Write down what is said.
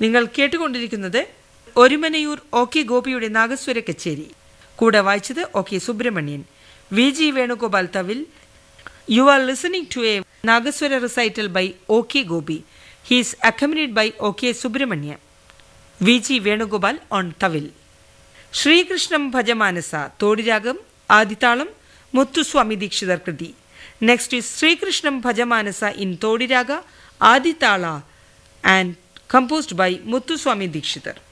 നിങ്ങൾ കേട്ടുകൊണ്ടിരിക്കുന്നത് Orumanayur O K ഗോപിയുടെ നാഗസ്വര കച്ചേരി കൂടെ വായിച്ചത് O K Subramanian V G Venugopal തവിൽ you are listening to a nagaswara recital by O K Gopi he's accompanied by O K Subramanya V G Venugopal on thavil Sreekrishnam Bhajamanasa Todi ragam Adi talam Muthuswami Dikshitar kriti next is Sreekrishnam Bhajamanasa in Todi raga Adi tala and composed by Muthuswami Dikshitar.